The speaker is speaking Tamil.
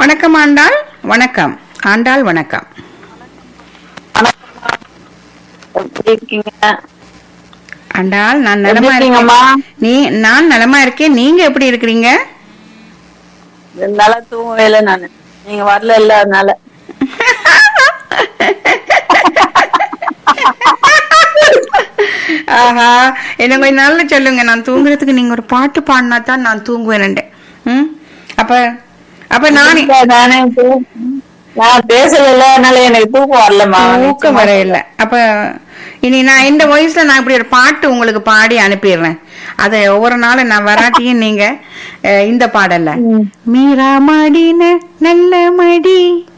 வணக்கம் ஆண்டாள் வணக்கம் ஆண்டாள் வணக்கம் எப்படி இருக்கீங்க ஆண்டாள் நான் எப்படி நலமா இருக்கீங்கம்மா இருக்கேன் நீ நான் நலமா இருக்கேன் நீங்க எப்படி இருக்கிறீங்க நல்லா தூங்கவே இல்லை நானு நீங்க வரல இல்ல அதனால ஆஹா என்ன கொஞ்சம் நல்லா சொல்லுங்க நான் தூங்குறதுக்கு நீங்க ஒரு பாட்டு பாடினா தான் நான் தூங்குவேன் ம் அப்ப அப்ப நான் இல்ல, நானே தூ- நான் பேசல அதனால எனக்கு தூக்கம் வரலம்மா தூக்கம் வரையில அப்ப இனி நான் இந்த வயசுல நான் இப்படி ஒரு பாட்டு உங்களுக்கு பாடி அனுப்பிடுறேன் அதை ஒவ்வொரு நாளும் நான் வராட்டியும் நீங்க அஹ், இந்த பாடல்ல ம். மீரா மடின நல்ல மடி